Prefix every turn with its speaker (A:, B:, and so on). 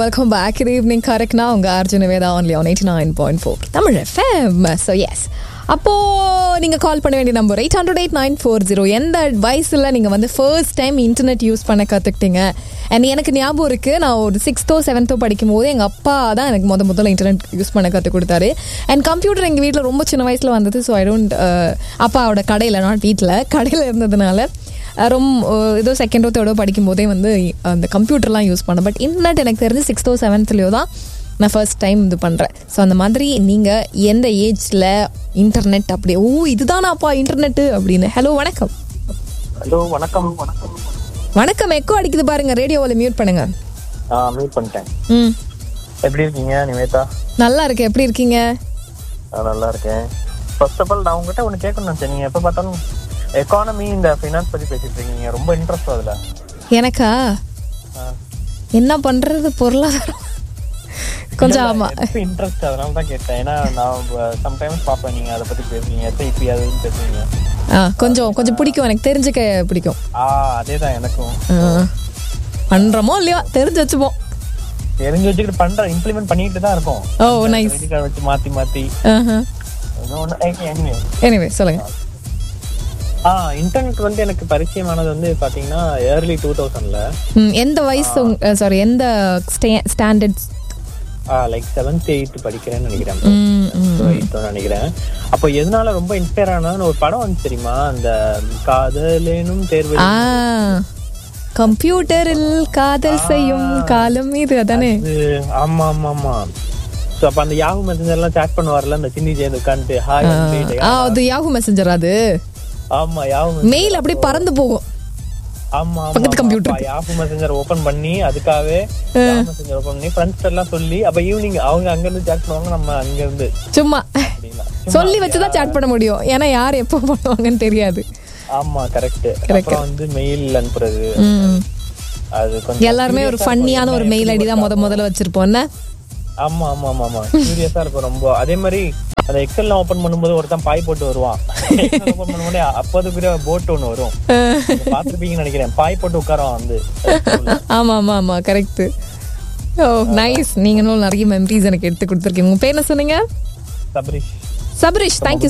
A: Welcome back இது evening கரெக்ட்னா உங்கள் Arjun Veda only on eighty nine point four Tamil FM so yes அப்போது நீங்கள் கால் பண்ண வேண்டிய number eight hundred eight nine four zero எந்த வயசில் நீங்கள் வந்து ஃபர்ஸ்ட் டைம் இன்டர்நெட் யூஸ் பண்ண கற்றுக்கிட்டீங்க அண்ட் எனக்கு ஞாபகம் இருக்குது நான் ஒரு சிக்ஸ்த்தோ செவன்த்தோ படிக்கும் போது எங்கள் அப்பா தான் எனக்கு முத முதல்ல இன்டர்நெட் யூஸ் பண்ண கற்றுக் கொடுத்தாரு அண்ட் கம்ப்யூட்டர் எங்கள் வீட்டில் ரொம்ப சின்ன வயசில் வந்தது ஸோ ஐ டோன்ட் அப்பாவோட கடையில் நாட் வீட்டில் கடையில் இருந்ததுனால அஹ் ரொம்ப ஏதோ செகண்டோ தேர்டோ படிக்கும் போதே வந்து அந்த கம்ப்யூட்டர்லாம் யூஸ் பண்ணேன் பட் இன்டர்நெட் எனக்கு தெரிஞ்சு சிக்ஸ்த்தோ செவன்த்லேயோ தான் நான் ஃபர்ஸ்ட் டைம் இது பண்ணுறேன் ஸோ அந்த மாதிரி நீங்கள் எந்த ஏஜில் இன்டர்நெட் அப்படி ஓ இதுதானாப்பா இன்டர்நெட்டு அப்படின்னு ஹலோ வணக்கம்
B: ஹலோ வணக்கம் வணக்கம்
A: வணக்கம் எக்கோ அடிக்குது பாருங்க ரேடியோவில் மியூட் பண்ணுங்க
B: ஆ மீட் பண்ணிட்டேன்
A: ம்
B: எப்படி இருக்கீங்க நிவேதா
A: நல்லா இருக்கு எப்படி இருக்கீங்க
B: நான் நல்லா இருக்கேன் ஃபர்ஸ்ட் ஆஃப் ஆல் நான் உங்ககிட்ட ஒன்று கேட்கணும் நினைச்சேன் நீங்க எப்போ பார்த்தாலும் எக்கானமி இந்த ஃபினான்ஸ் பத்தி பேசிட்டு இருக்கீங்க ரொம்ப இன்ட்ரெஸ்ட் அதுல
A: எனக்கா
B: ஆ.
A: என்ன பண்ணுறது பொருளாதாரம் கொஞ்சம் ஆமாம்
B: இன்ட்ரெஸ்ட் அதனால தான் கேட்டேன் ஏன்னா நான் சம்டைம்ஸ் பார்ப்பேன் நீங்க அதை பத்தி பேசுவீங்க எஸ்ஐபி அது இதுன்னு பேசுவீங்க
A: ஆ கொஞ்சம் கொஞ்சம் பிடிக்கும் எனக்கு தெரிஞ்சுக்க பிடிக்கும்
B: ஆ அதே தான் எனக்கும்
A: ஆ. பண்றோமோ இல்லையோ தெரிஞ்சு வச்சுப்போம்
B: தெரிஞ்சு வச்சுக்கிட்டு பண்ற இம்ப்ளிமெண்ட் பண்ணிட்டு தான் இருக்கோம்
A: ஓ நைஸ்
B: கிரெடிட் கார்டு வச்சு மாத்தி மாத்தி எனிவே
A: எனிவே சொல்லுங்க
B: ஆ இன்டர்நெட் வந்து எனக்கு பரிச்சயமானது வந்து பாத்தீங்கன்னா ஏர்லி டூ தௌசண்ட்ல
A: ம், எந்த வயசு சாரி எந்த ஸ்டாண்டர்ட்
B: லைக் செவன்த் எயித் படிக்கிறேன்னு நினைக்கிறேன் எயித்தோ நினைக்கிறேன் அப்போ எதனால ரொம்ப இன்ஸ்பயர் ஆனதுன்னு ஒரு படம் வந்து தெரியுமா அந்த காதலேனும் தேர்வு
A: ஆ கம்ப்யூட்டரில் காதல் செய்யும் காலம் இது அதானே
B: இது ஆமா ஆமா ஆமா சோ அப்ப அந்த யாஹூ மெசஞ்சர் எல்லாம் சாட் பண்ணுவார்ல அந்த சின்னி ஜெயந்த் உட்காந்துட்டு ஹாய்
A: ஆ அது யாஹூ மெசஞ்சர் அது
B: ஆமா யாஹூ
A: மெயில் அப்படியே பறந்து போகும்
B: ஆமா
A: பக்கத்து computer.
B: யாஹூ மெசஞ்சர் ஓபன் பண்ணி அதுக்காகவே யாஹூ மெசஞ்சர் ஓபன் பண்ணி ஃப்ரெண்ட்ஸ் எல்லாம் சொல்லி அப்ப ஈவினிங் அவங்க அங்க இருந்து சாட் பண்ணுவாங்க நம்ம அங்க இருந்து
A: சும்மா
B: அப்படின்னா
A: சொல்லி வச்சுதான் சாட் பண்ண முடியும் ஏன்னா யார் எப்போ பண்ணுவாங்கன்னு தெரியாது
B: ஆமா கரெக்ட் அப்புறம் வந்து மெயில் அனுப்புறது
A: ம்.
B: அது கொஞ்சம்
A: எல்லாருமே ஒரு ஃபன்னியான ஒரு மெயில் ஐடி தான் முத முதல்ல வச்சிருப்போம் என்ன
B: ஆமா ஆமா ஆமா ஆமா சீரியஸா இருக்கும் ரொம்ப அதே மாதிரி அந்த எக்ஸல் ஓபன் பண்ணும்போது ஒருத்தன் பாய் போட்டு வருவான் ஓபன் பண்ணும்போது அப்போதுக்குரிய போட் ஒண்ணு வரும் பாத்துருப்பீங்கன்னு நினைக்கிறேன் பாய் போட்டு உட்காருவான் வந்து
A: ஆமா ஆமா ஆமா கரெக்ட் ஓ நைஸ் நீங்களும் நிறைய மெமரிஸ் எனக்கு எடுத்து கொடுத்துருக்கீங்க உங்க பேர் என்ன சொன்னீங்க
B: சபரிஷ்
A: சபரிஷ் தேங்க்யூ